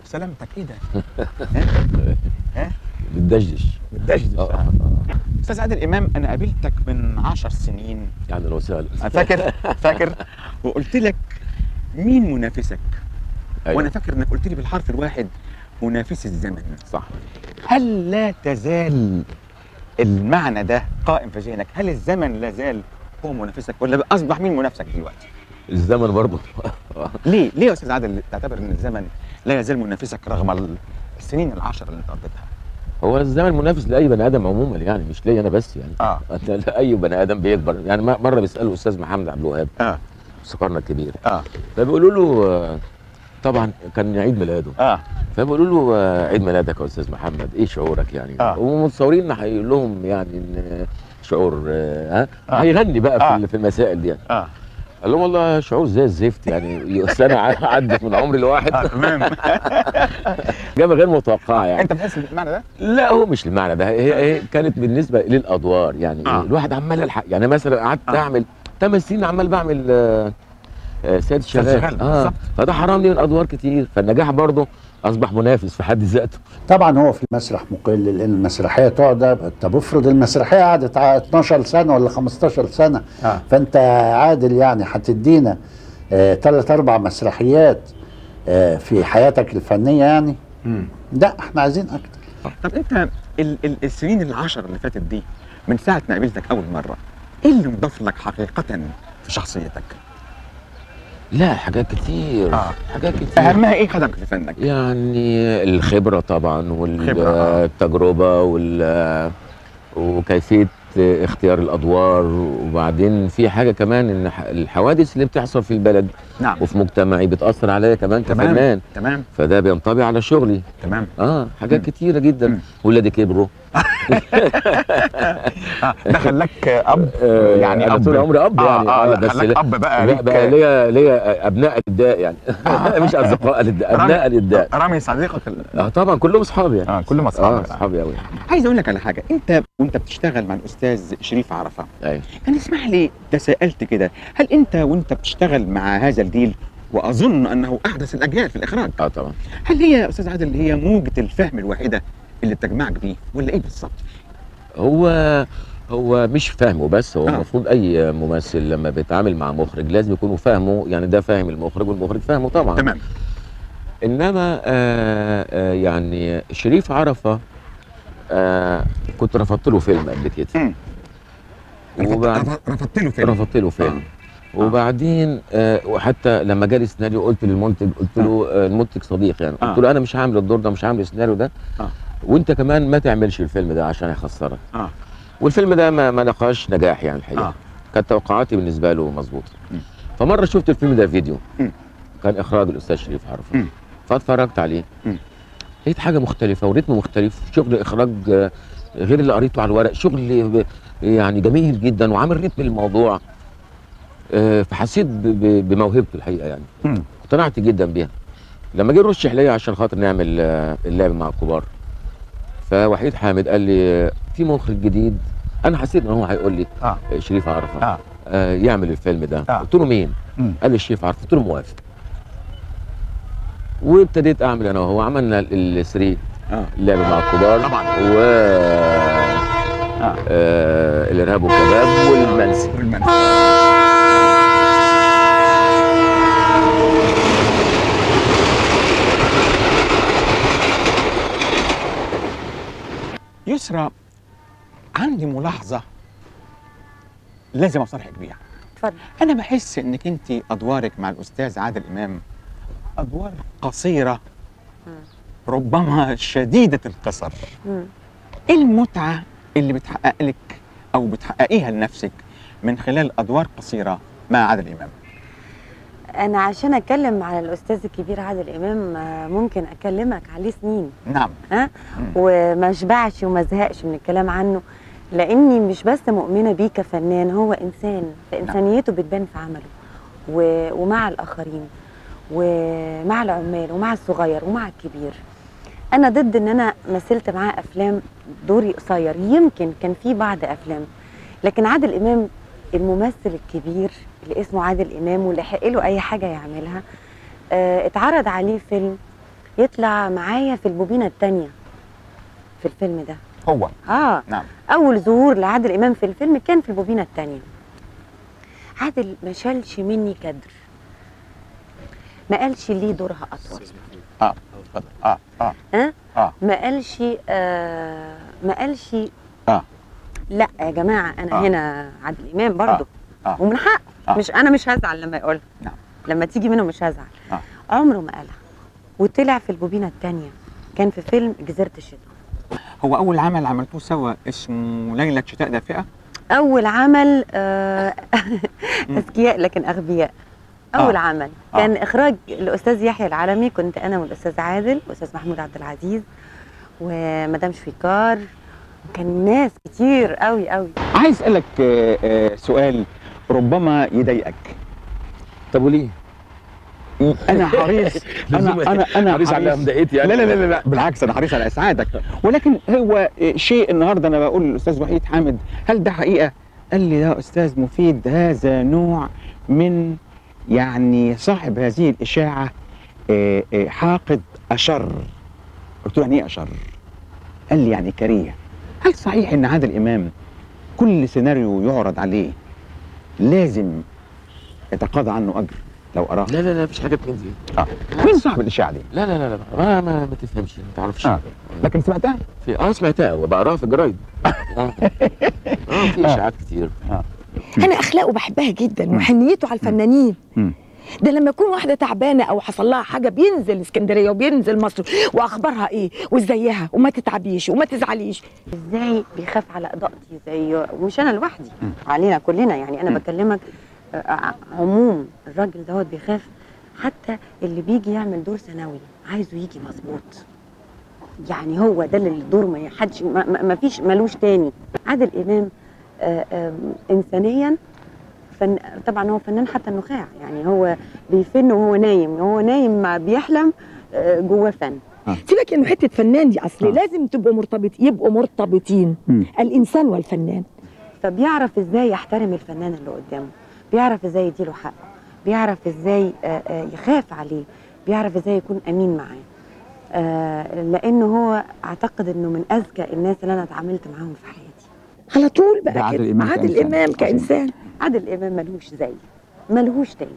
سلامتك ايه ده؟ ها؟ بتدشدش بتدشدش آه، آه، آه. استاذ عادل امام انا قابلتك من عشر سنين يعني لو سهل فاكر فاكر وقلت لك مين منافسك؟ أيوة. وانا فاكر انك قلت لي بالحرف الواحد منافس الزمن صح هل لا تزال المعنى ده قائم في ذهنك هل الزمن لا زال هو منافسك ولا اصبح مين منافسك دلوقتي الزمن برضه ليه ليه يا استاذ عادل تعتبر ان الزمن لا يزال منافسك رغم السنين العشر اللي انت قضيتها هو الزمن منافس لاي بني ادم عموما يعني مش ليا انا بس يعني اه لا اي بني ادم بيكبر يعني م- مره بيسالوا استاذ محمد عبد الوهاب اه موسيقارنا الكبير اه فبيقولوا له آه، طبعا كان عيد ميلاده اه فبيقولوا له آه، عيد ميلادك يا استاذ محمد ايه شعورك يعني آه. ومتصورين ان هيقول لهم يعني ان شعور آه، ها آه. هيغني بقى آه. في في المسائل دي اه قال لهم والله شعور زي الزفت يعني سنه عدت من عمري الواحد اه تمام اجابه غير متوقعه يعني انت بتحس بالمعنى ده؟ لا هو مش المعنى ده هي, هي كانت بالنسبه للادوار يعني آه. آه. الواحد عمال الحق يعني مثلا قعدت آه. آه. اعمل ثمان سنين عمال بعمل آه آه سيد شغال، شغال اه بالظبط. فده حرمني من ادوار كتير فالنجاح برضه اصبح منافس في حد ذاته طبعا هو في المسرح مقل لان المسرحيه تقعد طب افرض المسرحيه قعدت ع- 12 سنه ولا 15 سنه آه. فانت عادل يعني هتدينا ثلاث اربع مسرحيات آه في حياتك الفنيه يعني لا احنا عايزين اكتر طب انت ال ال السنين العشر اللي فاتت دي من ساعه ما قابلتك اول مره ايه اللي مضاف لك حقيقه في شخصيتك؟ لا حاجات كتير آه. حاجات كتير اهمها ايه خدمك في فنك؟ يعني الخبرة طبعا خبرة، آه. والتجربة وال وكيفية اختيار الأدوار وبعدين في حاجة كمان إن ح- الحوادث اللي بتحصل في البلد نعم وفي مجتمعي بتأثر عليا كمان تمام كفنان تمام فده بينطبع على شغلي تمام اه حاجات مم. كتيرة جدا مم. ولادي كبروا آه ده خلاك اب آه، يعني أنا اب طول عمري أب آه يعني اه لا بس خلاك لا- اب بقى لا ليك بقى ليا ليا أبناء الإداء يعني مش أصدقاء الإداء أبناء الإداء رامي صديقك ال- اه طبعا كلهم أصحابي يعني اه كلهم اه اصحابك أصحابي أوي عايز اقول لك على حاجه انت وانت بتشتغل مع الاستاذ شريف عرفه أيوه انا اسمح لي تساءلت كده هل انت وانت بتشتغل مع هذا الجيل واظن انه احدث الاجيال في الاخراج اه طبعا هل هي يا استاذ عادل هي موجه الفهم الواحده اللي بتجمعك بيه ولا ايه بالظبط هو هو مش فاهمه بس هو آه. المفروض اي ممثل لما بيتعامل مع مخرج لازم يكونوا فاهمه يعني ده فاهم المخرج والمخرج فاهمه طبعا تمام انما آه آه يعني شريف عرفه آه كنت رفضت له فيلم قبل كده مم. وبعد رفضت- رفضت له فيلم رفضت له فيلم آه. وبعدين آه وحتى لما جالي سيناريو قلت للمنتج قلت له آه المنتج صديق يعني آه. قلت له انا مش هعمل الدور ده مش هعمل السيناريو ده آه. وانت كمان ما تعملش الفيلم ده عشان هيخسرك اه والفيلم ده ما, ما لقاش نجاح يعني الحقيقه اه آه. كانت توقعاتي بالنسبه له مظبوطه مم. فمره شفت الفيلم ده فيديو مم. كان اخراج الاستاذ شريف عرفه مم. فاتفرجت عليه مم. لقيت حاجه مختلفه وريتم مختلف شغل اخراج آه، غير اللي قريته على الورق شغل ب- يعني جميل جدا وعامل ريتم للموضوع آه، فحسيت ب- ب- بموهبته الحقيقه يعني مم. اقتنعت جدا بيها لما جه يرشح ليا عشان خاطر نعمل آه، اللعب مع الكبار فوحيد حامد قال لي آه، في مخرج جديد انا حسيت ان هو هيقول لي اه آه، شريف عرفه اه آه يعمل الفيلم ده آه. قلت له مين مم. قال لي الشريف عرفه قلت له موافق وابتديت اعمل انا وهو عملنا الثري اه اللعب مع الكبار طبعا. و اه آه الارهاب والكباب والمنسي والمنسي يسرى عندي ملاحظة لازم أصارحك بيها اتفضل أنا بحس إنك أنت أدوارك مع الأستاذ عادل إمام أدوار قصيرة ربما شديدة القصر مم. ايه المتعه اللي بتحقق لك او بتحققيها لنفسك من خلال ادوار قصيره مع عادل امام انا عشان اتكلم على الاستاذ الكبير عادل امام آه، ممكن اكلمك عليه سنين نعم ها مم. وما اشبعش وما ازهقش من الكلام عنه لاني مش بس مؤمنه بيه كفنان هو انسان فانسانيته بتبان في عمله و... ومع الاخرين ومع العمال ومع الصغير ومع الكبير انا ضد ان انا مثلت معاه افلام دوري قصير يمكن كان في بعض افلام لكن عادل امام الممثل الكبير اللي اسمه عادل امام واللي حق له اي حاجه يعملها آه اتعرض عليه فيلم يطلع معايا في البوبينه الثانيه في الفيلم ده هو اه نعم اول ظهور لعادل امام في الفيلم كان في البوبينه الثانيه عادل ما شالش مني كدر ما قالش ليه دورها اطول اه اتفضل اه اه ها اه ما قالش آه ما قالش اه لا يا جماعه انا آه. هنا عادل امام برضه آه. ومن حقه آه. مش انا مش هزعل لما يقولها نعم. لما تيجي منه مش هزعل آه. عمره ما قالها وطلع في البوبينه الثانيه كان في فيلم جزيره الشتاء هو اول عمل عملتوه سوا اسمه ليله شتاء دافئه اول عمل آه مم. اذكياء لكن اغبياء اول آه. عمل آه. كان اخراج الاستاذ يحيى العالمي كنت انا والاستاذ عادل والاستاذ محمود عبد العزيز ومدام شويكار وكان ناس كتير قوي قوي عايز اسالك آه، آه، سؤال ربما يضايقك طب وليه؟ انا حريص انا انا انا حريص على مضايقتي لا يعني لا لا لا, لا بالعكس انا حريص على اسعادك ولكن هو آه، شيء النهارده انا بقول للاستاذ وحيد حامد هل ده حقيقه؟ قال لي يا استاذ مفيد هذا نوع من يعني صاحب هذه الاشاعه آه، آه، حاقد اشر قلت له يعني ايه اشر؟ قال لي يعني كريه هل صحيح ان عادل امام كل سيناريو يعرض عليه لازم يتقاضى عنه اجر لو اراه لا لا لا مفيش حاجه من دي اه مين صاحب الاشاعه دي؟ لا لا لا لا ما ما, ما تفهمش ما تعرفش آه. لكن سمعتها؟ في اه سمعتها وبقراها في الجرايد اه اه في اشاعات كتير انا اخلاقه بحبها جدا وحنيته على الفنانين مم. ده لما يكون واحده تعبانه او حصل لها حاجه بينزل اسكندريه وبينزل مصر واخبارها ايه وازيها وما تتعبيش وما تزعليش ازاي بيخاف على اضاءتي زي ومش انا لوحدي علينا كلنا يعني انا مم. بكلمك آه، عموم الراجل دوت بيخاف حتى اللي بيجي يعمل دور ثانوي عايزه يجي مظبوط يعني هو ده اللي الدور ما حدش ما, ما ما فيش ملوش تاني عادل امام آه، آم، انسانيا فن طبعا هو فنان حتى النخاع يعني هو بيفن وهو نايم هو نايم ما بيحلم آه، جواه فن سيبك انه حته فنان دي اصل آه. لازم تبقوا مرتبط يبقوا مرتبطين مم. الانسان والفنان فبيعرف ازاي يحترم الفنان اللي قدامه بيعرف ازاي يديله حقه بيعرف ازاي آه، آه، يخاف عليه بيعرف ازاي يكون امين معاه آه، لانه هو اعتقد انه من اذكى الناس اللي انا اتعاملت معاهم في حياتي على طول ده بقى عادل كده إمام عادل كإنسان. امام عظيم. كانسان عادل امام ملهوش زي ملهوش تاني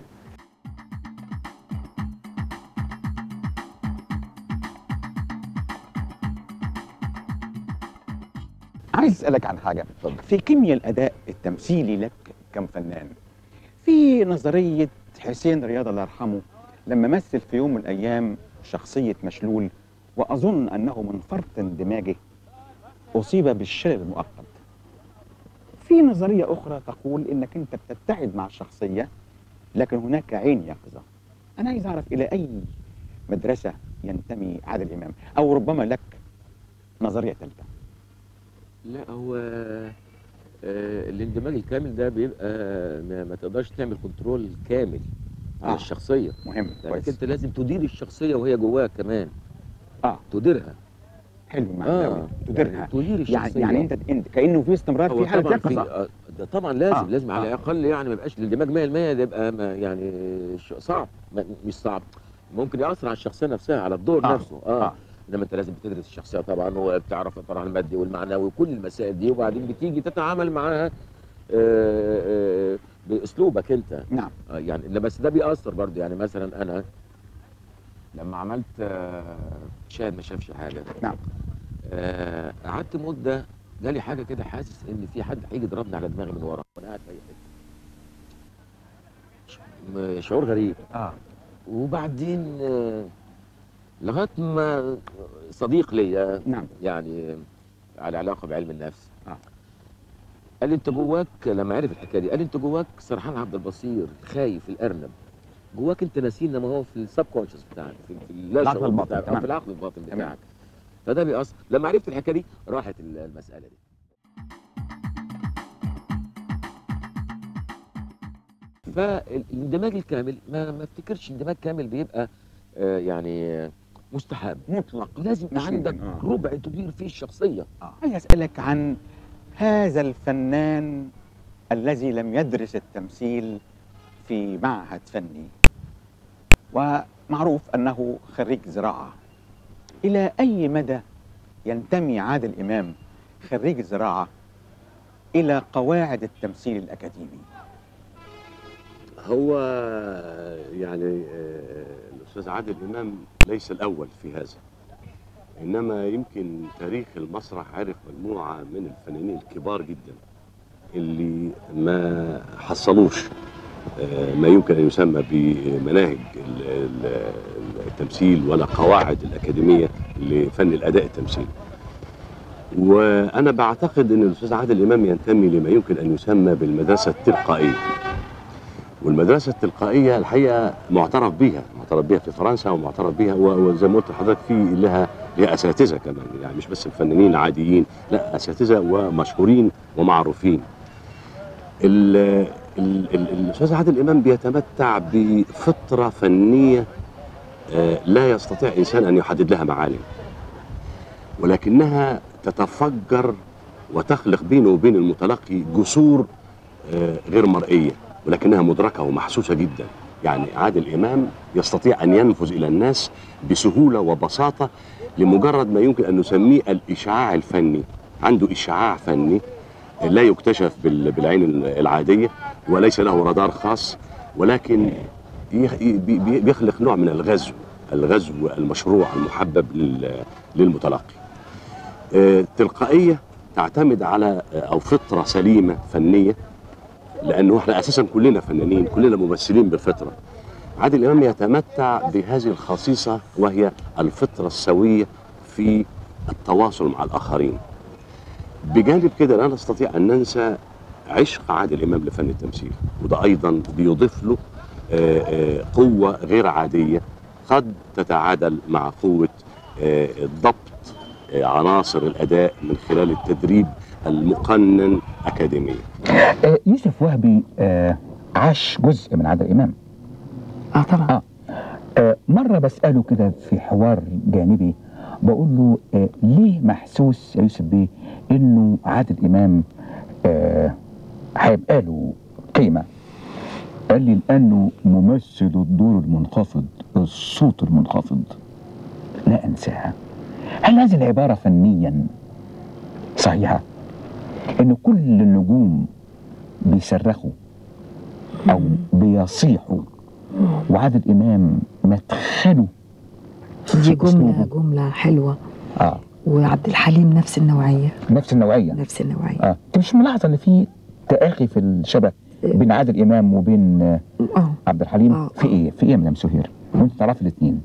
عايز اسالك عن حاجه اتفضل. في كيمياء الاداء التمثيلي لك كم فنان في نظريه حسين رياض الله يرحمه لما مثل في يوم من الايام شخصيه مشلول واظن انه من فرط اندماجه اصيب بالشلل المؤقت في نظريه اخرى تقول انك انت بتتحد مع الشخصيه لكن هناك عين يقظه انا عايز اعرف الى اي مدرسه ينتمي عادل امام او ربما لك نظريه ثالثه لا هو آه الاندماج الكامل ده بيبقى ما, ما تقدرش تعمل كنترول كامل على آه. الشخصيه مهم لانك كويس انت لازم تدير الشخصيه وهي جواك كمان اه تديرها حلو معنوي اه تديرها يعني تدير الشخصيه يعني يعني انت انت كانه في استمرار هو في حاله طبعا في يقظه آه، ده طبعا لازم آه، آه. لازم على آه. الاقل يعني ما يبقاش الاندماج 100% ده يبقى ما يعني ش- صعب ما مش صعب ممكن ياثر على الشخصيه نفسها على الدور آه، آه. نفسه اه, آه. آه. انما انت لازم بتدرس الشخصيه طبعا وبتعرف الطرح المادي والمعنوي وكل المسائل دي وبعدين بتيجي تتعامل معاها آه، آه، باسلوبك انت نعم آه، يعني لا بس ده بيأثر برضه يعني مثلا انا لما عملت آه، شاهد ما شافش حاجه نعم. آه، قعدت مده جالي حاجه كده حاسس ان في حد هيجي يضربني على دماغي من ورا وانا قاعد في اي حته ش- م- شعور غريب اه وبعدين آه، لغايه ما صديق ليا نعم يعني على علاقه بعلم النفس آه. قال لي انت جواك لما عرف الحكايه دي قال لي انت جواك سرحان عبد البصير خايف الارنب جواك انت ناسيه انما هو في السب كونشس بتاعك في, في اللا العقل شعور الباطن، بتاعك تمام. أو في العقل الباطن تمام. بتاعك فده بيأثر لما عرفت الحكايه دي راحت ال- المساله دي فالاندماج الكامل ما ما افتكرش اندماج كامل بيبقى آه، يعني آه، مستحب مطلق لازم مش يبقى عندك ممكن، آه. ربع تدير فيه الشخصيه آه. عايز اسالك عن هذا الفنان الذي لم يدرس التمثيل في معهد فني ومعروف انه خريج زراعه إلى أي مدى ينتمي عادل إمام خريج الزراعة إلى قواعد التمثيل الأكاديمي هو يعني آه، الأستاذ عادل إمام ليس الأول في هذا إنما يمكن تاريخ المسرح عرف مجموعة من الفنانين الكبار جدا اللي ما حصلوش آه، ما يمكن أن يسمى بمناهج ال- ال- التمثيل ولا قواعد الأكاديمية لفن الأداء التمثيلي وأنا بعتقد أن الأستاذ عادل إمام ينتمي لما يمكن أن يسمى بالمدرسة التلقائية والمدرسة التلقائية الحقيقة معترف بها معترف بها في فرنسا ومعترف بها و- وزي ما قلت لحضرتك في لها لها أساتذة كمان يعني مش بس الفنانين العاديين لا أساتذة ومشهورين ومعروفين ال- ال- ال- الأستاذ عادل إمام بيتمتع بفطرة فنية آه، لا يستطيع إنسان أن يحدد لها معالم ولكنها تتفجر وتخلق بينه وبين المتلقي جسور آه، غير مرئية ولكنها مدركة ومحسوسة جدا يعني عادل إمام يستطيع أن ينفذ إلى الناس بسهولة وبساطة لمجرد ما يمكن أن نسميه الإشعاع الفني عنده إشعاع فني لا يكتشف بال- بالعين العادية وليس له رادار خاص ولكن يخ- بي- بي- بيخلق نوع من الغزو الغزو المشروع المحبب لل- للمتلقي آه، تلقائية تعتمد على آه، أو فطرة سليمة فنية لانه احنا اساسا كلنا فنانين كلنا ممثلين بالفطره عادل امام يتمتع بهذه الخصيصه وهي الفطره السويه في التواصل مع الاخرين بجانب كده لا نستطيع ان ننسى عشق عادل امام لفن التمثيل وده ايضا بيضيف له آه، آه، قوه غير عاديه قد تتعادل مع قوه آه، ضبط آه، عناصر الاداء من خلال التدريب المقنن اكاديميا آه، يوسف وهبي آه، عاش جزء من عادل امام اه طبعا آه. آه، مره بساله كده في حوار جانبي بقول له آه، ليه محسوس يا يوسف بيه انه عادل امام آه، هيبقى له قيمه قال لي لانه ممثل الدور المنخفض الصوت المنخفض لا انساها هل هذه العباره فنيا صحيحه ان كل النجوم بيصرخوا او بيصيحوا وعادل امام مدخله دي في جمله أسلوبه. جمله حلوه اه وعبد الحليم نفس النوعيه نفس النوعيه نفس النوعيه اه انت مش ملاحظه ان في تآخي في الشبه بين عادل امام وبين آه، اه عبد الحليم آه، في آه. ايه في ايه يا مدام سهير وانت تعرفي الاثنين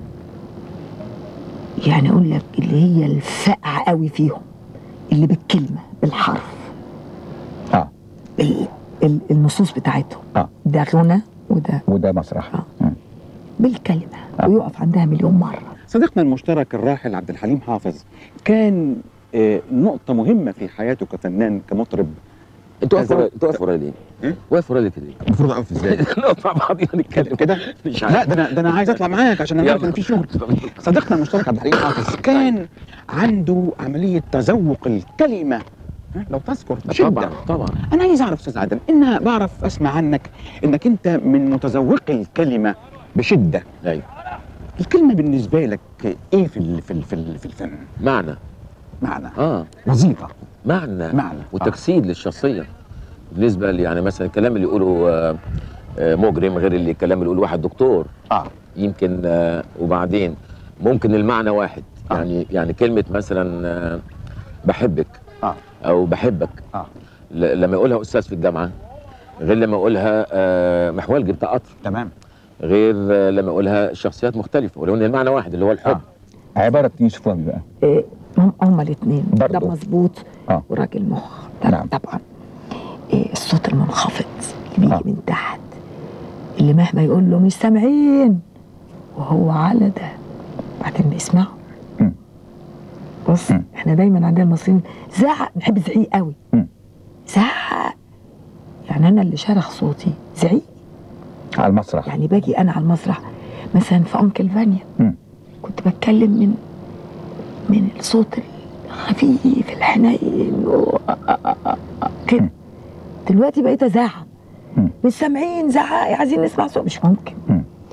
يعني اقول لك اللي هي الفقع قوي فيهم اللي بالكلمه بالحرف اه ال- ال- النصوص بتاعتهم آه. ده غنى وده وده مسرح آه. مم. بالكلمه آه. ويقف عندها مليون مره صديقنا المشترك الراحل عبد الحليم حافظ كان آه، نقطة مهمة في حياته كفنان كمطرب انت واقف كذا- ورايا- انت واقف ورايا ليه؟ إيه؟ واقف ورايا ليه كده ليه؟ المفروض اقف ازاي؟ نقف مع بعضينا نتكلم كده مش لا ده انا ده انا عايز اطلع معاك عشان انا عارف ان في شغل صديقنا المشترك عبد الحليم حافظ كان عنده عملية تذوق الكلمة ها، لو تذكر بشدة طبعا طبعا انا عايز اعرف استاذ عادل ان بعرف اسمع عنك انك انت من متذوقي الكلمة بشدة ايوه الكلمة بالنسبة لك ايه في ال- في ال- في ال- في الفن؟ معنى معنى اه وظيفة معنى معنى وتجسيد للشخصيه بالنسبه لي يعني مثلا الكلام اللي يقوله آه، آه، مجرم غير اللي الكلام اللي يقوله واحد دكتور اه يمكن آه، وبعدين ممكن المعنى واحد آه. يعني يعني كلمه مثلا آه، بحبك اه او بحبك اه ل- لما يقولها استاذ في الجامعه غير لما يقولها آه، محولجي بتاع قطر تمام غير آه، لما يقولها شخصيات مختلفه ولو ان المعنى واحد اللي هو الحب عباره يوسف وهبي بقى إيه، هم هما الاثنين برضو. ده مظبوط آه. وراجل مخ ده نعم. طبعا إيه الصوت المنخفض اللي بيجي آه. من تحت اللي مهما يقول له مش سامعين وهو على ده بعدين بيسمعوا مم. بص مم. احنا دايما عندنا المصريين زعق نحب زعيق قوي مم. زعق يعني انا اللي شرخ صوتي زعيق على المسرح يعني باجي انا على المسرح مثلا في انكل فانيا مم. كنت بتكلم من من الصوت الخفيف الحنين و- كده مم. دلوقتي بقيت ازعق مم. مش سامعين زعق عايزين نسمع صوت مش ممكن مم.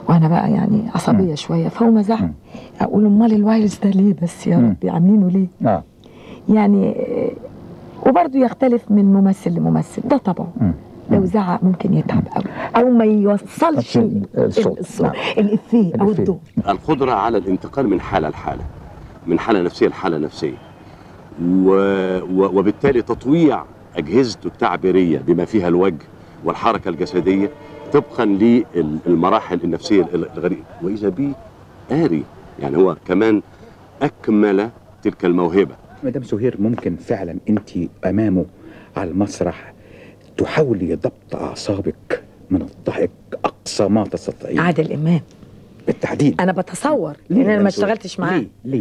وانا بقى يعني عصبيه شويه فهو مزح مم. اقول امال الوايرلس ده ليه بس يا مم. ربي عاملينه ليه اه يعني آه، وبرضه يختلف من ممثل لممثل ده طبعه مم. لو زعق ممكن يتعب قوي او ما يوصلش بس ال- الصوت. الصوت نعم. الافيه او الإفيه. الدور القدرة على الانتقال من حالة لحالة من حالة نفسية لحالة نفسية و... و... وبالتالي تطويع أجهزته التعبيرية بما فيها الوجه والحركة الجسدية طبقا للمراحل النفسية الغريبة وإذا به آري يعني هو كمان أكمل تلك الموهبة مدام سهير ممكن فعلا انت امامه على المسرح تحاولي ضبط اعصابك من الضحك اقصى ما تستطيعين عادل امام بالتحديد انا بتصور ليه لان انا مدام ما سهير؟ اشتغلتش معاه ليه ليه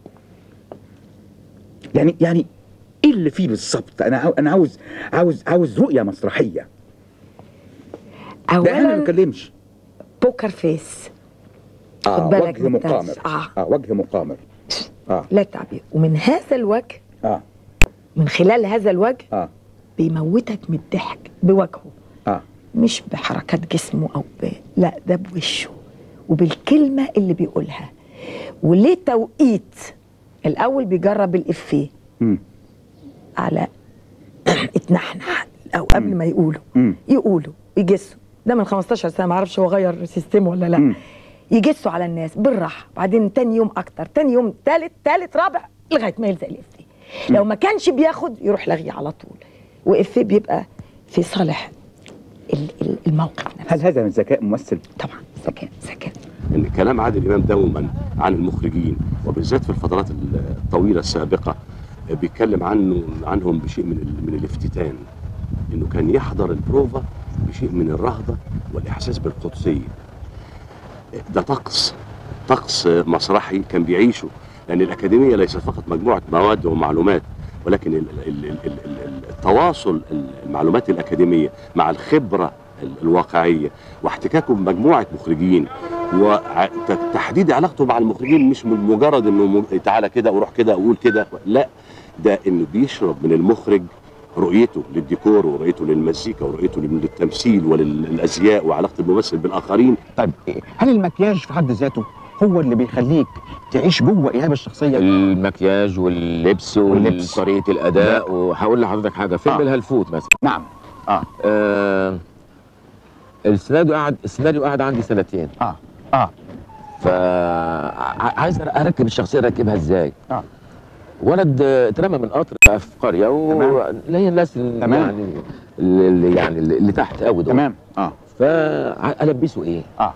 يعني يعني ايه اللي فيه بالظبط انا عاو- انا عاوز عاوز عاوز رؤيه مسرحيه ده انا ما اولا بتكلمش بوكر فيس اه خد بالك وجه من التنس. مقامر آه. اه وجه مقامر اه لا تعبير ومن هذا الوجه اه من خلال هذا الوجه اه بيموتك من الضحك بوجهه اه مش بحركات جسمه او ب... لا ده بوشه وبالكلمه اللي بيقولها وليه توقيت الاول بيجرب الافيه مم. على اتنحنح او قبل ما يقولوا مم. يقولوا يجسوا ده من 15 سنه ما اعرفش هو غير سيستم ولا لا مم. يجسوا على الناس بالراحه بعدين تاني يوم اكتر تاني يوم تالت تالت رابع لغايه ما يلزق الافيه لو ما كانش بياخد يروح لغيه على طول وافيه بيبقى في صالح ال- ال- الموقف نفسه هل هذا من ذكاء ممثل طبعا ذكاء ذكاء ان كلام عادل امام دوما عن المخرجين وبالذات في الفترات الطويله السابقه بيتكلم عنه عنهم بشيء من ال- من الافتتان انه كان يحضر البروفا بشيء من الرهبه والاحساس بالقدسيه ده طقس طقس مسرحي كان بيعيشه لان الاكاديميه ليست فقط مجموعه مواد ومعلومات ولكن ال- ال- ال- ال- ال- التواصل المعلومات الاكاديميه مع الخبره ال- الواقعيه واحتكاكه بمجموعه مخرجين وتحديد علاقته مع المخرجين مش من مجرد انه م- تعالى كده وروح كده وقول كده لا ده انه بيشرب من المخرج رؤيته للديكور ورؤيته للمزيكا ورؤيته للتمثيل وللازياء وعلاقه الممثل بالاخرين طيب هل المكياج في حد ذاته هو اللي بيخليك تعيش جوه ايهاب الشخصيه المكياج واللبس واللبس. وطريقه الاداء وهقول لحضرتك حاجه فيلم آه. الهلفوت مثلا نعم اه آه السيناريو قعد السيناريو قعد عندي سنتين اه اه فعايز اركب الشخصيه اركبها ازاي اه ولد آه، اترمى من قطر في قريه واللي هي الناس اللي تمام. يعني اللي يعني اللي تحت قوي دول تمام اه فالبسه ايه؟ اه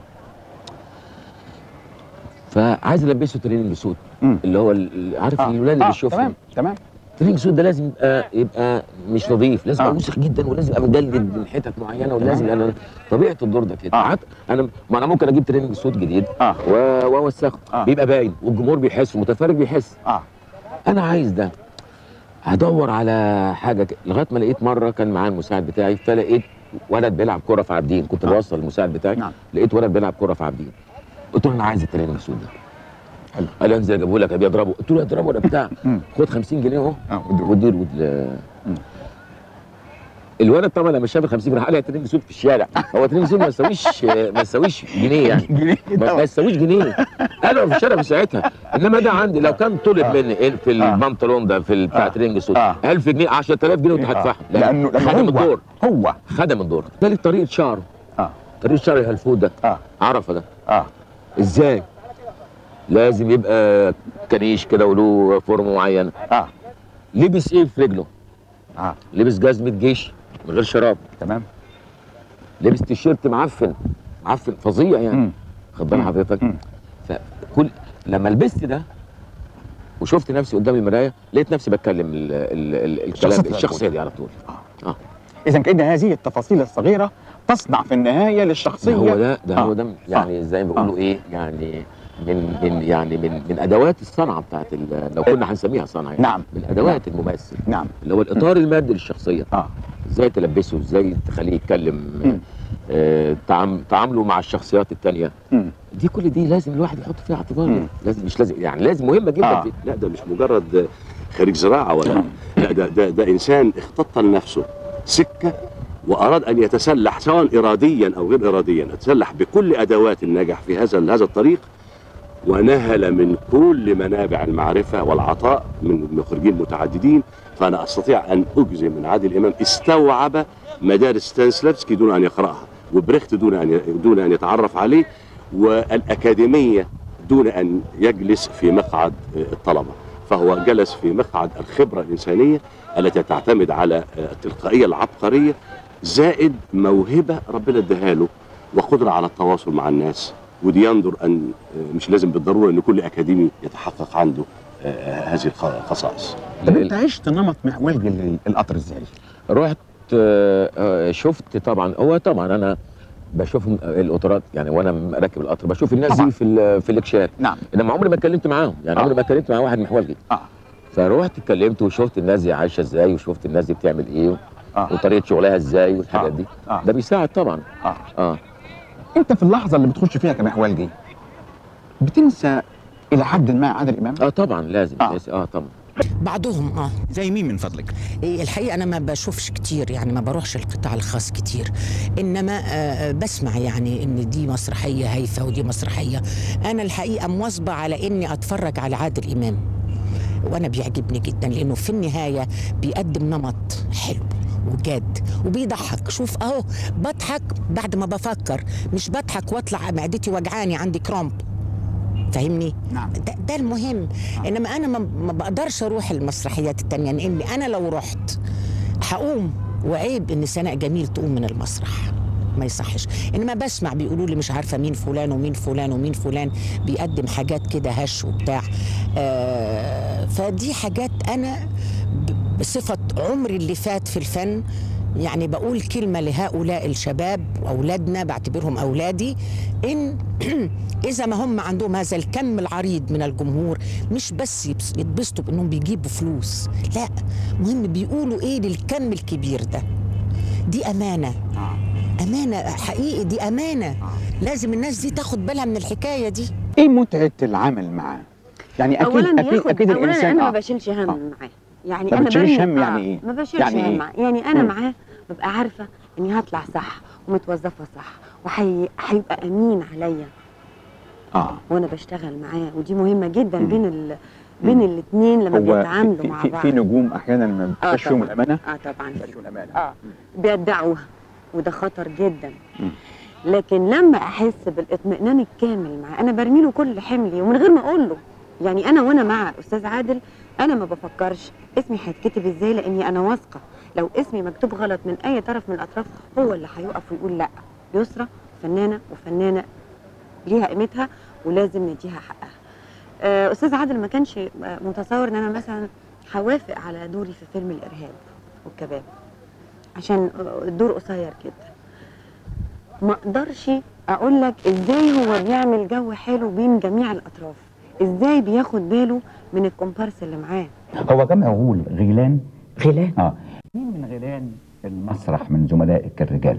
فعايز البسه تريننج سوت مم. اللي هو ال- عارف آه. الولاد اللي آه. بيشوفهم تمام تمام التريننج سوت ده لازم يبقى يبقى مش نظيف لازم آه. يبقى وسخ جدا ولازم يبقى مجلد من حتت معينه ولازم انا طبيعه الدور ده كده آه. قعدت انا ما انا ممكن اجيب تريننج سوت جديد اه و- واوسخه آه. بيبقى باين والجمهور بيحس والمتفرج بيحس اه انا عايز ده هدور على حاجه ك... لغايه ما لقيت مره كان معايا المساعد بتاعي فلقيت ولد بيلعب كره في عابدين كنت آه. بوصل المساعد بتاعي نعم. لقيت ولد بيلعب كره في عابدين قلت له انا عايز التريننج السود ده حلو. قال لي انزل اجيبه لك ابي اضربه قلت له اضربه ولا بتاع مم. خد 50 جنيه اهو اه ودول. واديله ال- مم. الولد طبعا لما شاف ال 50 جنيه قال لي ترينج سود في الشارع هو ترينج سود ما يساويش ما يساويش جنيه يعني جنيه ما ما يساويش جنيه انا في الشارع في ساعتها انما ده عندي لو كان طلب آه. مني إيه في آه. البنطلون ده في ال- بتاع آه. ترينج سود آه. 1000 جنيه 10000 جنيه وانت هتدفعهم لانه لأنه خدم هو الدور هو خدم الدور ثالث طريقه شعره اه طريقه شعر الهلفوت ده اه عرفه ده اه ازاي لازم يبقى كنيش كده وله فورمه معينه اه لبس ايه في رجله اه لبس جزمه جيش من غير شراب تمام لبس تيشيرت معفن معفن فظيع يعني مم. خد بال مم. حضرتك مم. فكل لما لبست ده وشفت نفسي قدام المرايه لقيت نفسي بتكلم ال ال ال الكلام الشخصية الشخصيه دي على طول اذا كان هذه التفاصيل الصغيره تصنع في النهايه للشخصيه هو ده ده آه. هو ده يعني زي ما بيقولوا ايه يعني من من يعني من من ادوات الصنعه بتاعت ال- لو كنا هنسميها صنعه يعني نعم. من ادوات الممثل نعم اللي هو الاطار المادي للشخصيه اه ازاي تلبسه ازاي تخليه يتكلم مم. آه تعام تعامله مع الشخصيات التانية مم. دي كل دي لازم الواحد يحط فيها اعتبار مم. لازم مش لازم يعني لازم مهمه جدا آه. في لا ده مش مجرد خريج زراعه ولا لا ده ده, ده انسان اختط لنفسه سكه واراد ان يتسلح سواء اراديا او غير اراديا يتسلح بكل ادوات النجاح في هذا هذا الطريق ونهل من كل منابع المعرفه والعطاء من مخرجين متعددين فانا استطيع ان اجزم من عادل امام استوعب مدارس ستانسلافسكي دون ان يقراها وبريخت دون ان دون ان يتعرف عليه والاكاديميه دون ان يجلس في مقعد الطلبه فهو جلس في مقعد الخبره الانسانيه التي تعتمد على التلقائيه العبقريه زائد موهبه ربنا اداها له وقدره على التواصل مع الناس ودي ينظر ان مش لازم بالضروره ان كل اكاديمي يتحقق عنده هذه الخصائص طب انت عشت نمط محولجي للقطر ازاي؟ رحت آه، آه، شفت طبعا هو طبعا انا بشوف القطارات يعني وانا راكب القطر بشوف الناس طبعاً. دي في ال- في الاكشاف نعم انما عمري ما اتكلمت معاهم يعني آه. عمري ما اتكلمت مع واحد محولجي اه فروحت اتكلمت وشفت الناس دي عايشه ازاي وشفت الناس دي بتعمل ايه اه وطريقه شغلها ازاي والحاجات آه. دي آه. ده بيساعد طبعا اه اه انت في اللحظه اللي بتخش فيها كمحولجي بتنسى الى حد ما عادل امام اه طبعا لازم آه. اه, آه طبعا بعضهم اه زي مين من فضلك؟ إيه، الحقيقه انا ما بشوفش كتير يعني ما بروحش القطاع الخاص كتير انما آه، بسمع يعني ان دي مسرحيه هايفه ودي مسرحيه انا الحقيقه مواظبه على اني اتفرج على عادل امام وانا بيعجبني جدا لانه في النهايه بيقدم نمط حلو وجاد وبيضحك شوف اهو بضحك بعد ما بفكر مش بضحك واطلع معدتي وجعاني عندي كرامب فاهمني نعم ده, ده المهم انما انا ما, ما بقدرش اروح المسرحيات التانية لان انا لو رحت هقوم وعيب ان سناء جميل تقوم من المسرح ما يصحش انما بسمع بيقولوا لي مش عارفه مين فلان ومين فلان ومين فلان بيقدم حاجات كده هش وبتاع آه فدي حاجات انا ب- بصفه عمري اللي فات في الفن يعني بقول كلمه لهؤلاء الشباب واولادنا بعتبرهم اولادي ان اذا ما هم عندهم هذا الكم العريض من الجمهور مش بس يبس- يتبسطوا بانهم بيجيبوا فلوس لا مهم بيقولوا ايه للكم الكبير ده دي امانه امانه حقيقي دي امانه لازم الناس دي تاخد بالها من الحكايه دي ايه متعه العمل معاه؟ يعني اكيد اولا اكيد بياخد اكيد اولا الانسان انا ما آه. بشيلش هم آه. معاه يعني ما انا بتشيلش برمي- هم يعني آه، إيه؟ ما بشيلش يعني هم إيه؟ معاه يعني انا مم. معاه ببقى عارفه اني هطلع صح ومتوظفه صح وهيبقى امين عليا اه وانا بشتغل معاه ودي مهمه جدا مم. بين ال... بين الاثنين لما هو بيتعاملوا في, مع في, بعض في نجوم احيانا ما آه بتكشفوا من طبعاً. الامانه اه طبعا بتكشفوا الامانه اه بيدعوها وده خطر جدا مم. لكن لما احس بالاطمئنان الكامل معاه انا برمي له كل حملي ومن غير ما اقول له يعني انا وانا مع استاذ عادل انا ما بفكرش اسمي هيتكتب ازاي لاني انا واثقه لو اسمي مكتوب غلط من اي طرف من الاطراف هو اللي هيقف ويقول لا يسرى فنانه وفنانه ليها قيمتها ولازم نديها حقها آه، استاذ عادل ما كانش آه، متصور ان انا مثلا هوافق على دوري في فيلم الارهاب والكباب عشان آه، الدور قصير جدا ما اقدرش اقول لك ازاي هو بيعمل جو حلو بين جميع الاطراف ازاي بياخد باله من الكومبارس اللي معاه هو كم غول غيلان غيلان اه مين من غيلان المسرح من زملائك الرجال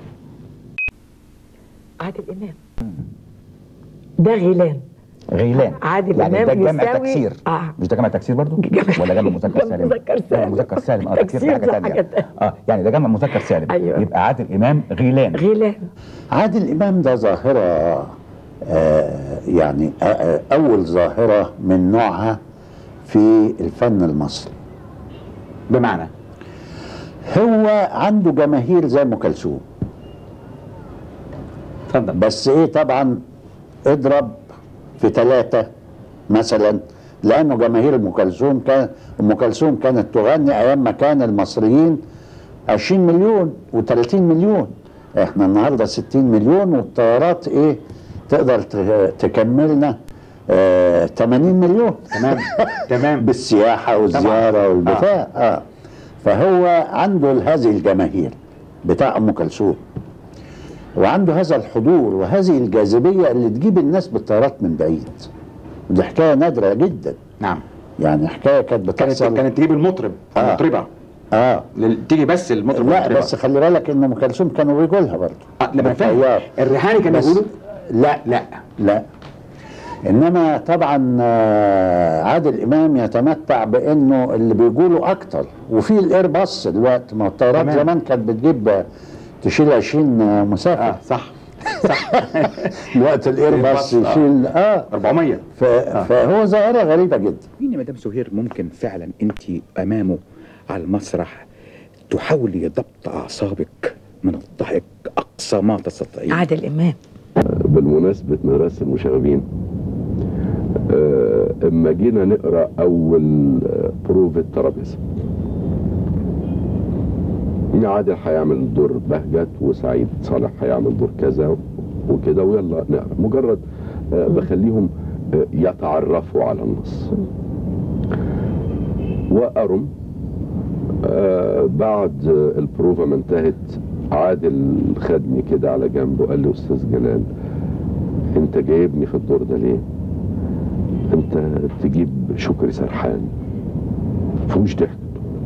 عادل امام ده غيلان غيلان عادل يعني امام ده جمع يساوي تكسير اه مش ده جمع تكسير برضو جمع- ولا جمع مذكر سالم مذكر جمع سالم. مذكر سالم اه تكسير تكسير دي ده حاجه حاجة ثانيه تانية. اه يعني ده جمع مذكر سالم أيوة. يبقى عادل امام غيلان غيلان عادل امام ده ظاهره آه يعني آه آه اول ظاهره من نوعها في الفن المصري بمعنى هو عنده جماهير زي ام كلثوم اتفضل بس ايه طبعا اضرب في ثلاثة مثلا لانه جماهير ام كلثوم كان ام كلثوم كانت تغني ايام ما كان المصريين 20 مليون و30 مليون احنا النهارده 60 مليون والطيارات ايه تقدر ت- تكملنا آه 80 مليون تمام تمام بالسياحه والزياره والبتاع آه. اه فهو عنده هذه الجماهير بتاع ام كلثوم وعنده هذا الحضور وهذه الجاذبيه اللي تجيب الناس بالطيارات من بعيد ودي حكايه نادره جدا نعم يعني حكايه كانت كانت بتحصل كانت تجيب المطرب آه. المطربه اه لل- تيجي بس المطرب لا والمطربة. بس خلي بالك ان ام كلثوم كانوا بيجوا لها برضه آه، لما فاهم بالطيار. الريحاني كان بس- يقولوا لا لا لا انما طبعا آه، عادل امام يتمتع بانه اللي بيقولوا اكتر وفي الاير باص دلوقتي ما الطيارات تمام. زمان كانت بتجيب آه، تشيل 20 مسافر اه صح صح دلوقتي الاير باص الإيرباص، آه. يشيل اه 400 ف- فهو ظاهره غريبه جدا مين يا مدام سهير ممكن فعلا انت امامه على المسرح تحاولي ضبط اعصابك من الضحك اقصى ما تستطيعين عادل امام بالمناسبة مدرسة المشاغبين آه، اما جينا نقرا اول آه، بروف الترابيزه عادل هيعمل دور بهجت وسعيد صالح هيعمل دور كذا وكده ويلا نقرا مجرد آه، بخليهم آه، يتعرفوا على النص وقرم آه، بعد آه، البروفا ما انتهت عادل خدني كده على جنب وقال لي استاذ جلال انت جايبني في الدور ده ليه انت تجيب شكري سرحان فوش ضحك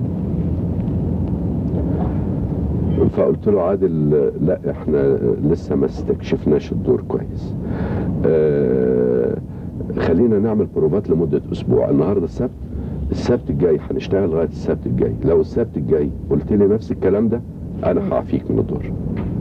فقلت له عادل لا احنا لسه ما استكشفناش الدور كويس اه خلينا نعمل بروفات لمدة اسبوع النهاردة السبت السبت الجاي هنشتغل لغاية السبت الجاي لو السبت الجاي قلت لي نفس الكلام ده انا هعفيك من الدور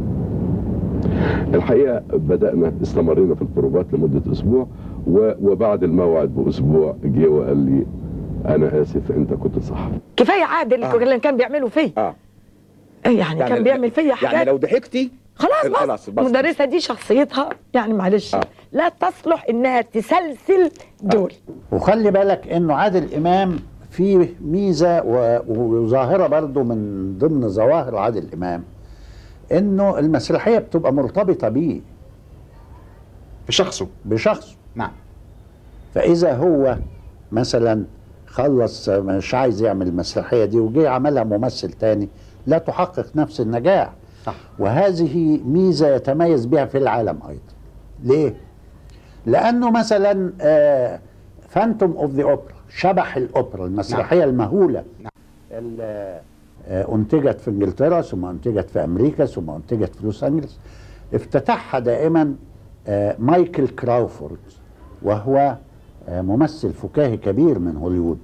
الحقيقه بدانا استمرينا في البروفات لمده اسبوع و- وبعد الموعد باسبوع جه وقال لي انا اسف انت كنت صح كفايه عادل آه. اللي كان بيعمله فيا اه إيه يعني, كان بيعمل فيا حاجات يعني لو ضحكتي خلاص خلاص بس بس. المدرسه دي شخصيتها يعني معلش آه. لا تصلح انها تسلسل دول وخلي بالك انه عادل امام فيه ميزه و- وظاهره برضو من ضمن ظواهر عادل امام انه المسرحيه بتبقى مرتبطه بيه في شخصه بشخصه نعم فاذا هو مثلا خلص مش عايز يعمل المسرحيه دي وجي عملها ممثل تاني لا تحقق نفس النجاح صح وهذه ميزه يتميز بها في العالم ايضا ليه لانه مثلا فانتوم اوف ذا اوبرا شبح الاوبرا المسرحيه نعم. المهوله نعم. ال- آه، انتجت في انجلترا ثم انتجت في امريكا ثم انتجت في لوس انجلوس افتتحها دائما آه، مايكل كراوفورد وهو آه، ممثل فكاهي كبير من هوليوود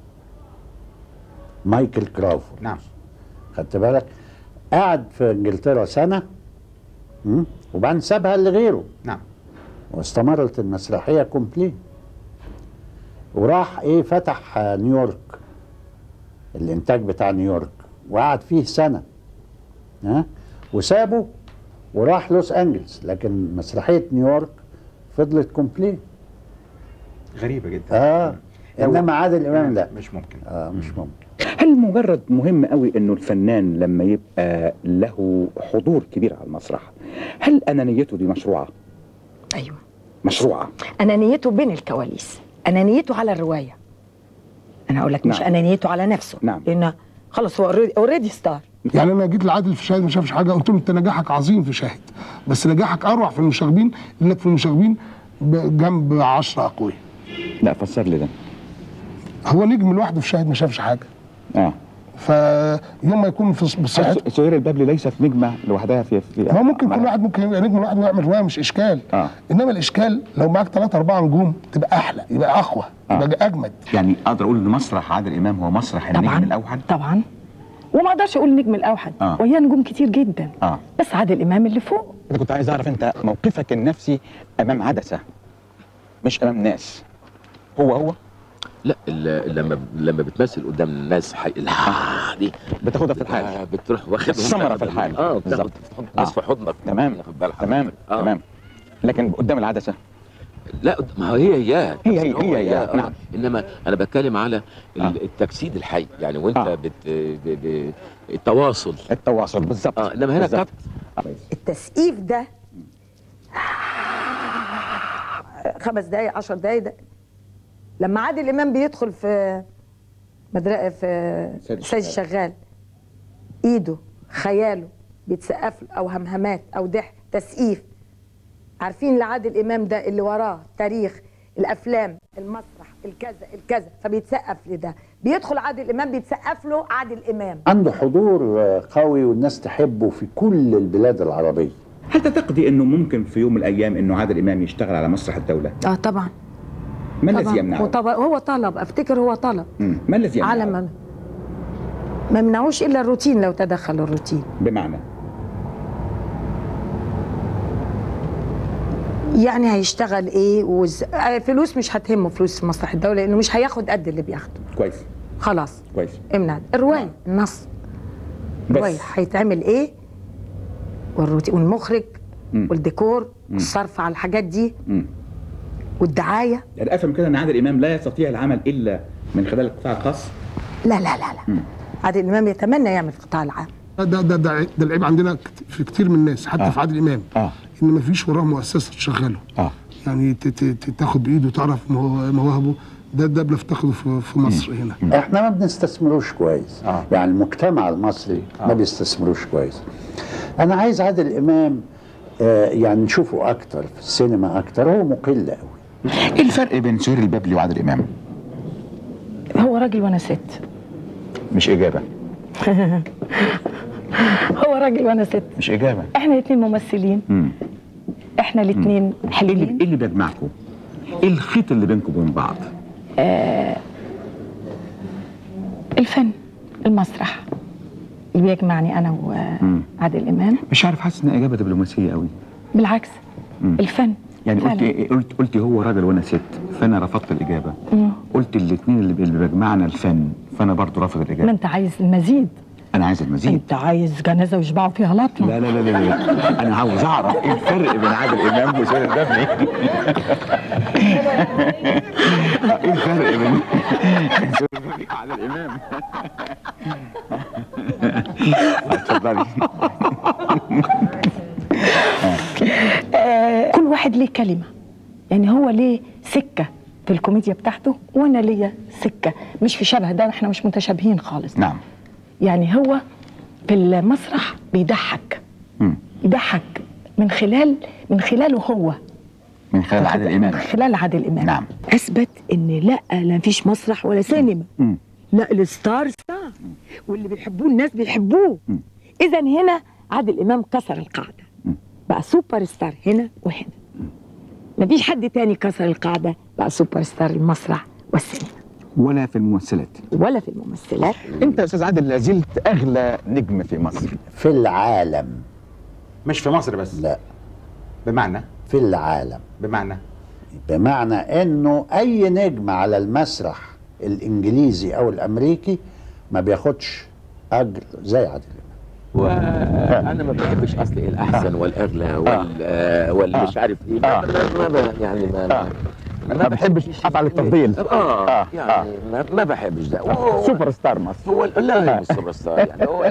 مايكل كراوفورد نعم خدت بالك قعد في انجلترا سنه م? وبعدين سابها لغيره نعم واستمرت المسرحيه كومبليت وراح ايه فتح آه، نيويورك الانتاج بتاع نيويورك وقعد فيه سنه ها وسابه وراح لوس انجلز لكن مسرحيه نيويورك فضلت كومبليت غريبه جدا اه انما عادل امام لا مش ممكن اه مش ممكن هل مجرد مهم قوي انه الفنان لما يبقى له حضور كبير على المسرح هل انانيته دي مشروعه ايوه مشروعه انانيته بين الكواليس انانيته على الروايه انا اقول لك مش نعم. انانيته على نفسه نعم. لان خلاص هو اوريدي ستار يعني انا جيت لعادل في شاهد ما شافش حاجه قلت له انت نجاحك عظيم في شاهد بس نجاحك اروع في المشاغبين لانك في المشاغبين ب- جنب 10 اقوياء لا فسر لي ده هو نجم لوحده في شاهد ما شافش حاجه اه فيوم ما يكون في بصحته س- سهير البابلي ليست نجمه لوحدها في في ما هو ممكن كل عملها. واحد ممكن يبقى نجم لوحده ويعمل روايه مش اشكال آه. انما الاشكال لو معاك ثلاثة أربعة نجوم تبقى احلى يبقى اقوى آه. يبقى اجمد يعني اقدر اقول ان مسرح عادل امام هو مسرح النجم الاوحد طبعا وما اقدرش اقول النجم الاوحد آه. وهي نجوم كتير جدا اه بس عادل امام اللي فوق انا كنت عايز اعرف انت موقفك النفسي امام عدسه مش امام ناس هو هو لا ال- لما لما بتمثل قدام الناس حي... لا دي بتاخدها في الحال آه، بتروح واخد الثمرة في الحال. اه بالظبط. بتاخد بتحط الناس آه. في حضنك تمام واخد بال حضرتك؟ تمام آه. تمام لكن قدام العدسه لا ما هو هي هي هي هي- هو هي هي، آه. نعم. انما انا بتكلم على ال- آه. التجسيد الحي يعني وانت آه. بت... ب... ب... التواصل التواصل بالظبط اه انما هنا بالظبط. كات التسقيف ده خمس دقايق عشر دقايق ده لما عادل امام بيدخل في مدرسه في سيد سيد الشغال. الشغال ايده خياله بيتسقف له او همهمات او ضحك تسقيف عارفين لعادل امام ده اللي وراه تاريخ الافلام المسرح الكذا الكذا فبيتسقف لده بيدخل عادل امام بيتسقف له عادل امام عنده حضور آه، قوي والناس تحبه في كل البلاد العربيه هل تعتقدي انه ممكن في يوم من الايام انه عادل امام يشتغل على مسرح الدوله؟ اه طبعا ما الذي طبعا يمنعه؟ وطبعا هو طلب افتكر هو طلب مم. ما الذي يمنعه؟ على ما ما منعوش الا الروتين لو تدخل الروتين بمعنى يعني هيشتغل ايه وز... آه، فلوس مش هتهمه فلوس مسرح الدوله لانه مش هياخد قد اللي بياخده كويس خلاص كويس امنع الروايه النص الروايه هيتعمل ايه والروتين والمخرج مم. والديكور مم. الصرف على الحاجات دي مم. والدعايه يعني افهم كده ان عادل امام لا يستطيع العمل الا من خلال القطاع الخاص لا لا لا لا مم. عادل امام يتمنى يعمل في القطاع العام ده ده ده, ده العيب عندنا كت- في كتير من الناس حتى آه. في عادل امام اه ان ما فيش وراه مؤسسه تشغله اه يعني ت- ت- ت- تاخد بايده وتعرف مو- مواهبه ده ده بنفتقده في, في مصر هنا احنا ما بنستثمروش كويس آه. يعني المجتمع المصري ما بيستثمروش كويس انا عايز عادل امام آه يعني نشوفه اكتر في السينما اكتر هو مقل قوي ايه الفرق بين سهير البابلي وعادل امام؟ هو راجل وانا ست مش اجابه هو راجل وانا ست مش اجابه احنا الاثنين ممثلين مم. احنا الاثنين ايه اللي حلوين ايه اللي بيجمعكم؟ ايه الخيط اللي بينكم وبين بعض؟ الفن المسرح اللي بيجمعني انا مم. وعادل امام مش عارف حاسس ان اجابه دبلوماسيه قوي بالعكس مم. الفن يعني فعلا. قلت إيه- قلت قلت هو راجل وانا ست فانا رفضت الاجابه مم. قلت الاثنين اللي اللي بيجمعنا الفن فانا برضو رافض ما الاجابه انت عايز المزيد انا عايز المزيد انت عايز جنازه ويشبعوا فيها لطمه لا لا لا لا, لا. انا عاوز اعرف ايه الفرق بين عادل امام وسهير البابلي ايه الفرق بين بين سهير البابلي وعادل امام اتفضلي آه كل واحد ليه كلمه يعني هو ليه سكه في الكوميديا بتاعته وانا ليا سكه مش في شبه ده احنا مش متشابهين خالص نعم يعني هو في المسرح بيضحك مم. يضحك من خلال من خلاله هو من خلال عادل من امام خلال عادل امام نعم اثبت ان لا لا مفيش مسرح ولا سينما مم. لا الستار ستار واللي بيحبوه الناس بيحبوه مم. اذا هنا عادل امام كسر القاعده مم. بقى سوبر ستار هنا وهنا مفيش حد تاني كسر القاعده بقى سوبر ستار المسرح والسينما ولا في الممثلات ولا في الممثلات انت يا استاذ عادل لا زلت اغلى نجم في مصر في العالم مش في مصر بس لا بمعنى في العالم بمعنى بمعنى انه اي نجم على المسرح الانجليزي او الامريكي ما بياخدش اجر زي عادل امام وانا ما بحبش اصل الاحسن والاغلى وال آه. واللي مش عارف ايه ما, ما, ما يعني ما, ما ما بتحبش افعل التفضيل اه, آه، يعني ما, ما بحبش ده وهو- سوبر ستار مصر هو لا مش سوبر ستار يعني هو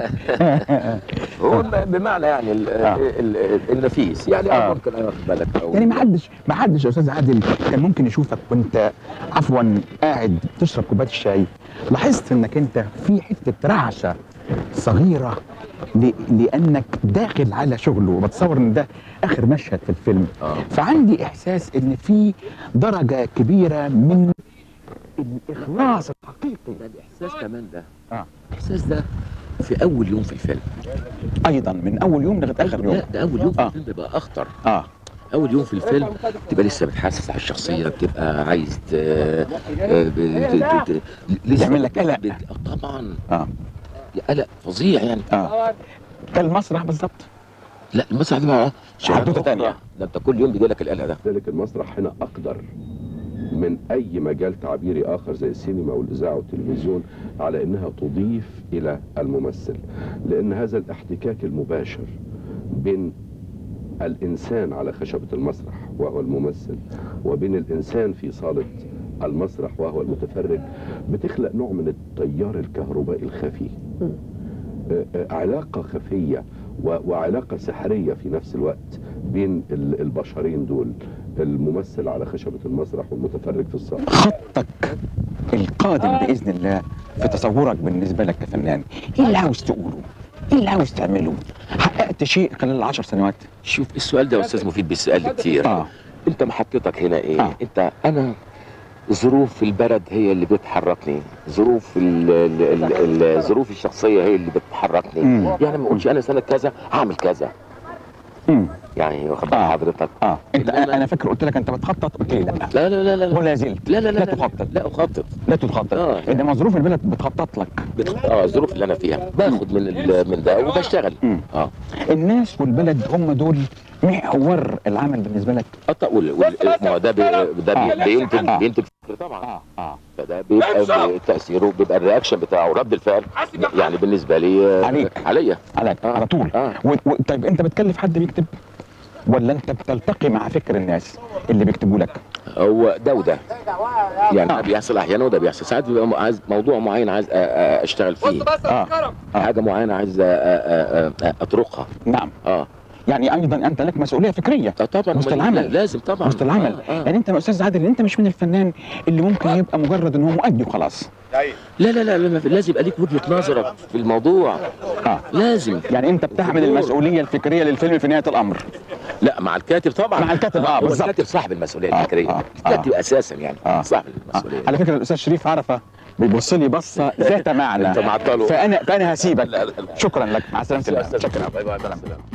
هو بمعنى يعني ال ال ال النفيس يعني آه. آه. ممكن اخد بالك أو يعني ما حدش ما حدش يا استاذ عادل كان ممكن يشوفك وانت عفوا قاعد تشرب كوبايه الشاي لاحظت انك انت في حته رعشه صغيره ل... لانك داخل على شغله وبتصور ان ده اخر مشهد في الفيلم آه. فعندي احساس ان في درجه كبيره من الاخلاص الحقيقي ده الاحساس كمان ده آه. الاحساس ده في اول يوم في الفيلم ايضا من اول يوم لغايه اخر يوم لا ده اول يوم في آه. الفيلم بيبقى اخطر اه اول يوم في الفيلم تبقى لسه بتحسس على الشخصيه بتبقى عايز ت... آه، ب- ت- ت- ت- لسه يعمل لك قلق. بت- آه، طبعا اه قلق فظيع يعني اه كالمسرح بالظبط لا المسرح ده بقى حدوتة أخرى. تانية. ده انت كل يوم بيجي لك القلق ده ذلك المسرح هنا أقدر من أي مجال تعبيري آخر زي السينما والإذاعة والتلفزيون على أنها تضيف إلى الممثل لأن هذا الاحتكاك المباشر بين الإنسان على خشبة المسرح وهو الممثل وبين الإنسان في صالة المسرح وهو المتفرج بتخلق نوع من التيار الكهربائي الخفي آه، آه، علاقة خفية و- وعلاقة سحرية في نفس الوقت بين ال- البشرين دول الممثل على خشبة المسرح والمتفرج في الصالة خطك القادم باذن الله في تصورك بالنسبه لك كفنان ايه اللي عاوز تقوله ايه اللي عاوز تعمله حققت شيء خلال العشر سنوات شوف السؤال ده يا استاذ مفيد بيسالني كتير اه انت محطتك هنا ايه آه. انت انا ظروف البلد هي اللي بتحركني ظروف ال ال ال ال ظروف الشخصيه هي اللي بتحركني مم. يعني ما اقولش انا سنه كذا هعمل كذا مم. يعني واخد بال آه. حضرتك اه انت إنما- انا أنا فاكر قلت لك انت بتخطط قلت لي لا لا لا لا لا ولا زلت لا لا لا لا لا تخطط لا اخطط لا تخطط آه. انما ظروف البلد بتخطط لك بتخ... اه الظروف اللي انا فيها باخد من ال... من ده وبشتغل مم. اه الناس والبلد هم دول محور العمل بالنسبه لك أط- وال... وال... ما هو ده بي... ده بي... بينتج آه. بينتج فكر طبعا اه اه فده بيبقى ب- تاثيره بيبقى الرياكشن بتاعه رد الفعل يعني بالنسبه لي آه، عليك. عليا على آه. على طول آه. و... و... طيب انت بتكلف حد بيكتب ولا انت بتلتقي مع فكر الناس اللي بيكتبوا لك هو ده وده يعني آه. ده بيحصل احيانا وده بيحصل ساعات بيبقى م- عايز موضوع معين عايز أ- أ- اشتغل فيه اه حاجه معينه عايز أ- أ- أ- اطرقها نعم اه يعني ايضا انت لك مسؤوليه فكريه آه، طبعا وسط أمال إيه؟ العمل. لا- لازم طبعا وسط العمل آه. آه. يعني انت يا استاذ عادل انت مش من الفنان اللي ممكن يبقى مجرد ان هو مؤدي وخلاص لا لا لا لا- لازم يبقى ليك وجهه نظرك في الموضوع اه لازم يعني انت بتحمل المسؤوليه الفكريه للفيلم في نهايه الامر لا مع الكاتب طبعا مع الكاتب، آه، هو بالظبط. الكاتب صاحب المسؤوليه آه، الفكريه آه، الكاتب اساسا يعني آه. صاحب آه. المسؤوليه على فكره الاستاذ شريف عرفه بيبص لي بصه ذات معنى أنت معطله. فانا فانا هسيبك لا، لا، لا. شكرا لك مع السلامه أستاذ- شكرا باي باي.